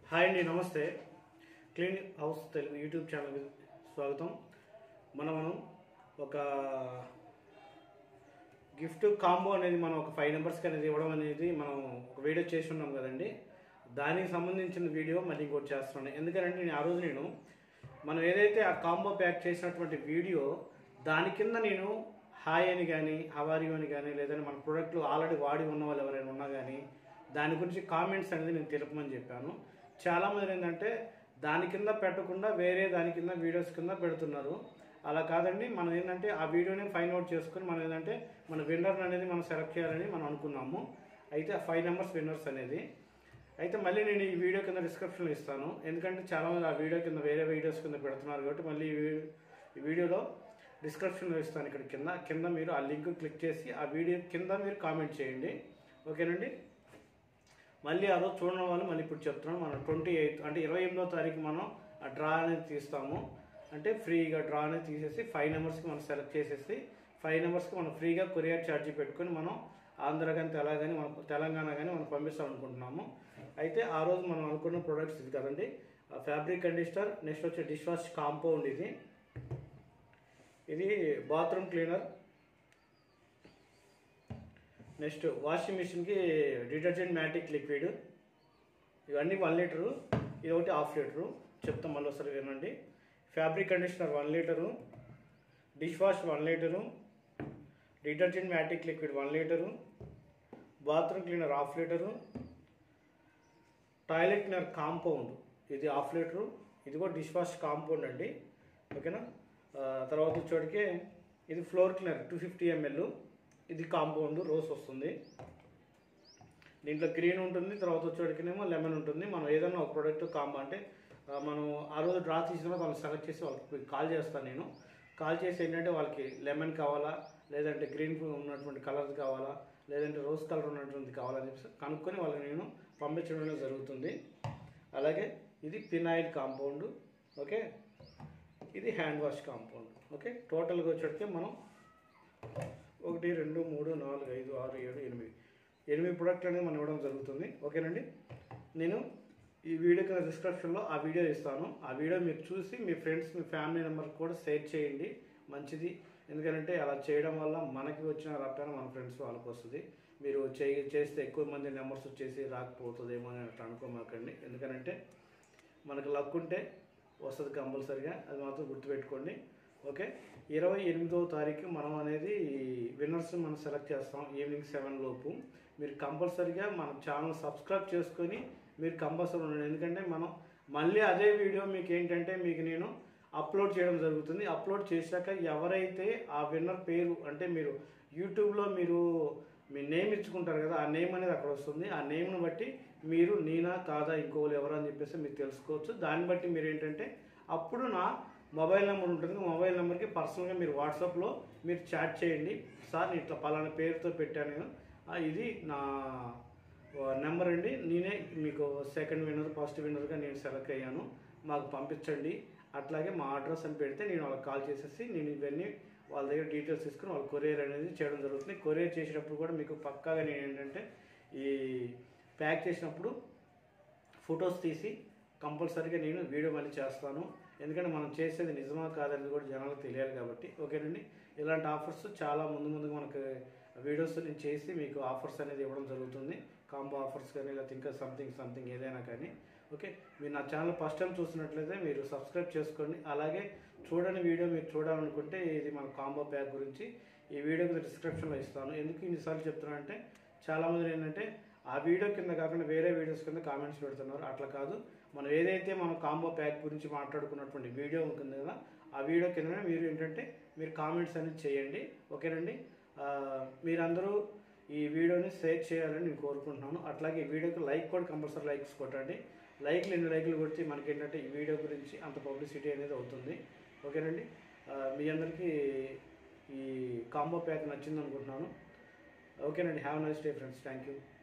hi అండి నమస్తే clean house Telugu YouTube ఛానల్కి స్వాగతం మనం మనం ఒక గిఫ్ట్ కాంబో అనేది మనం ఒక ఫైవ్ నెంబర్స్కి అనేది ఇవ్వడం అనేది మనం ఒక వీడియో చేసి ఉన్నాం కదండి దానికి సంబంధించిన వీడియో మళ్ళీ ఇంకోటి చేస్తున్నాను ఎందుకంటే నేను ఆ రోజు నేను మనం ఏదైతే ఆ కాంబో ప్యాక్ చేసినటువంటి వీడియో దాని కింద నేను హాయ్ అని కానీ హవారి అని కానీ లేదంటే మన ప్రోడక్ట్లు ఆల్రెడీ వాడి ఉన్న వాళ్ళు ఎవరైనా ఉన్నా కానీ దాని గురించి కామెంట్స్ అనేది నేను తెలుపమని చెప్పాను చాలామంది ఏంటంటే దాని కింద పెట్టకుండా వేరే దాని కింద వీడియోస్ కింద పెడుతున్నారు అలా కాదండి మనం ఏంటంటే ఆ వీడియోని ఫైండ్ అవుట్ చేసుకుని మనం ఏంటంటే మన విన్నర్ అనేది మనం సెలెక్ట్ చేయాలని మనం అనుకున్నాము అయితే ఆ ఫైవ్ నెంబర్స్ విన్నర్స్ అనేది అయితే మళ్ళీ నేను ఈ వీడియో కింద డిస్క్రిప్షన్లో ఇస్తాను ఎందుకంటే చాలామంది ఆ వీడియో కింద వేరే వీడియోస్ కింద పెడుతున్నారు కాబట్టి మళ్ళీ ఈ వీ- ఈ వీడియోలో డిస్క్రిప్షన్లో ఇస్తాను ఇక్కడ కింద కింద మీరు ఆ లింక్ క్లిక్ చేసి ఆ వీడియో కింద మీరు కామెంట్ చేయండి ఓకేనండి మళ్ళీ ఆ రోజు చూడడం వాళ్ళు మళ్ళీ ఇప్పుడు చెప్తున్నాం మనం ట్వంటీ ఎయిత్ అంటే ఇరవై ఎనిమిదో తారీఖు మనం ఆ డ్రా అనేది తీస్తాము అంటే ఫ్రీగా డ్రా అనేది తీసేసి ఫైవ్ నెంబర్స్కి మనం సెలెక్ట్ చేసేసి ఫైవ్ నెంబర్స్కి మనం ఫ్రీగా కొరియర్ ఛార్జీ పెట్టుకొని మనం ఆంధ్ర కానీ తెలంగాణ కానీ మన తెలంగాణ కానీ మనం పంపిస్తాం అనుకుంటున్నాము అయితే ఆ రోజు మనం అనుకున్న ప్రొడక్ట్స్ ఇది కదండి ఫ్యాబ్రిక్ కండిషనర్ నెక్స్ట్ వచ్చే డిష్ వాష్ కాంపౌండ్ ఇది ఇది బాత్రూమ్ క్లీనర్ నెక్స్ట్ వాషింగ్ మిషన్కి డిటర్జెంట్ మ్యాటిక్ లిక్విడ్ ఇవన్నీ వన్ లీటరు ఇది ఒకటి హాఫ్ లీటరు చెప్తాం మళ్ళీ ఒకసారి వినండి fabric conditioner one litre dish wash one litre detergent matic liquid one litre bathroom cleaner half litre toilet cleaner compound ఇది half litre ఇది కూడా డిష్ వాష్ కాంపౌండ్ అండి ఓకేనా ఆ, తర్వాత వచ్చేటికి ఇది floor cleaner two fifty ML ఇది కాంపౌండ్ రోస్ వస్తుంది దీంట్లో గ్రీన్ ఉంటుంది తర్వాత వచ్చేటికేమో లెమన్ ఉంటుంది మనం ఏదైనా ఒక ప్రోడక్ట్ కాంబో అంటే ఆ, మనం ఆ రోజు డ్రా తీసిన తర్వాత వాళ్ళని సెలెక్ట్ చేసి వాళ్ళకి కాల్ చేస్తాను నేను కాల్ చేసి ఏంటంటే వాళ్ళకి లెమన్ కావాలా లేదంటే గ్రీన్ ఉన్నటువంటి కలర్ కావాలా లేదంటే రోజ్ కలర్ ఉన్నటువంటి కావాలని చెప్పి కనుక్కొని వాళ్ళకి నేను పంపించడం అనేది జరుగుతుంది అలాగే ఇది పినాయిల్ కాంపౌండ్ ఓకే ఇది హ్యాండ్ వాష్ కాంపౌండ్ ఓకే టోటల్గా వచ్చేటికి మనం ఒకటి రెండు మూడు నాలుగు ఐదు ఆరు ఏడు ఎనిమిది ఎనిమిది ప్రొడక్ట్లు అనేది మనం ఇవ్వడం జరుగుతుంది ఓకేనండి నేను ఈ వీడియో కింద డిస్క్రిప్షన్లో ఆ వీడియో ఇస్తాను ఆ వీడియో మీరు చూసి మీ ఫ్రెండ్స్ మీ ఫ్యామిలీ మెంబర్కి కూడా షేర్ చేయండి మంచిది ఎందుకంటే అలా చేయడం వల్ల మనకి వచ్చిన రప్పైన మన ఫ్రెండ్స్ వాళ్ళకి వస్తుంది మీరు చే చేస్తే ఎక్కువ మంది నెంబర్స్ వచ్చేసి రాకపోతుందేమో అని అట్లా అనుకోమాకండి ఎందుకంటే మనకు లక్ ఉంటే వస్తుంది కంపల్సరిగా అది మాత్రం గుర్తుపెట్టుకోండి ఓకే ఇరవై ఎనిమిదవ తారీఖు మనం అనేది విన్నర్స్ మనం సెలెక్ట్ చేస్తాం ఈవినింగ్ సెవెన్ లోపు మీరు కంపల్సరిగా మన ఛానల్ సబ్స్క్రైబ్ చేసుకొని మీరు కంపల్సరీ ఉండండి ఎందుకంటే మనం మళ్ళీ అదే వీడియో మీకు ఏంటంటే మీకు నేను అప్లోడ్ చేయడం జరుగుతుంది అప్లోడ్ చేశాక ఎవరైతే ఆ విన్నర్ పేరు అంటే మీరు యూట్యూబ్లో మీరు మీ నేమ్ ఇచ్చుకుంటారు కదా ఆ నేమ్ అనేది అక్కడ వస్తుంది ఆ నేమ్ను బట్టి మీరు నేనా కాదా ఇంకోళ్ళు ఎవరు అని చెప్పేసి మీరు తెలుసుకోవచ్చు దాన్ని బట్టి మీరు ఏంటంటే అప్పుడు నా మొబైల్ నెంబర్ ఉంటుంది మొబైల్ నెంబర్కి పర్సనల్గా మీరు వాట్సాప్లో మీరు చాట్ చేయండి సార్ నేను ఇట్లా పలానా పేరుతో పెట్టాను నేను ఆ, ఇది నా నెంబర్ అండి నేనే మీకు సెకండ్ విన్నర్ ఫస్ట్ విన్నర్గా నేను సెలెక్ట్ అయ్యాను మాకు పంపించండి అట్లాగే మా అడ్రస్ అని పెడితే నేను వాళ్ళకి కాల్ చేసేసి నేను ఇవన్నీ వాళ్ళ దగ్గర డీటెయిల్స్ తీసుకుని వాళ్ళ కొరియర్ అనేది చేయడం జరుగుతుంది కొరియర్ చేసేటప్పుడు కూడా మీకు పక్కాగా నేను ఏంటంటే ఈ ప్యాక్ చేసినప్పుడు ఫొటోస్ తీసి కంపల్సరీగా నేను వీడియో మళ్ళీ చేస్తాను ఎందుకంటే మనం చేసేది నిజమా కాదనేది కూడా జనాలకు తెలియాలి కాబట్టి ఓకేనండి ఇలాంటి ఆఫర్స్ చాలా ముందు ముందుగా మనకు వీడియోస్ నేను చేసి మీకు ఆఫర్స్ అనేది ఇవ్వడం జరుగుతుంది కాంబో ఆఫర్స్ కానీ లేకపోతే ఇంకా సంథింగ్ సంథింగ్ ఏదైనా కానీ ఓకే మీరు నా ఛానల్ ఫస్ట్ టైం చూసినట్లయితే మీరు సబ్స్క్రైబ్ చేసుకోండి అలాగే చూడని వీడియో మీరు చూడాలనుకుంటే ఇది మన కాంబో ప్యాక్ గురించి ఈ వీడియో కింద డిస్క్రిప్షన్లో ఇస్తాను ఎందుకు ఇన్నిసార్లు చెప్తున్నా అంటే చాలామంది ఏంటంటే ఆ వీడియో కింద కాకుండా వేరే వీడియోస్ కింద కామెంట్స్ పెడుతున్నారు అట్లా కాదు మనం ఏదైతే మనం కాంబో ప్యాక్ గురించి మాట్లాడుకున్నటువంటి వీడియో ఉంటుంది కదా ఆ వీడియో కింద మీరు ఏంటంటే మీరు కామెంట్స్ అనేది చేయండి ఓకేనండి ఆ, మీరందరూ ఈ వీడియోని షేర్ చేయాలని నేను కోరుకుంటున్నాను అట్లాగే ఈ వీడియోకి లైక్ కూడా కంపల్సరీ లైక్స్ కొట్టండి లైక్లు ఎన్ని లైక్లు కొడితే మనకి ఏంటంటే ఈ వీడియో గురించి అంత పబ్లిసిటీ అనేది అవుతుంది ఓకేనండి ఆ, మీ అందరికీ ఈ కాంబో ప్యాక్ నచ్చింది అనుకుంటున్నాను ఓకేనండి have nice day friends thank you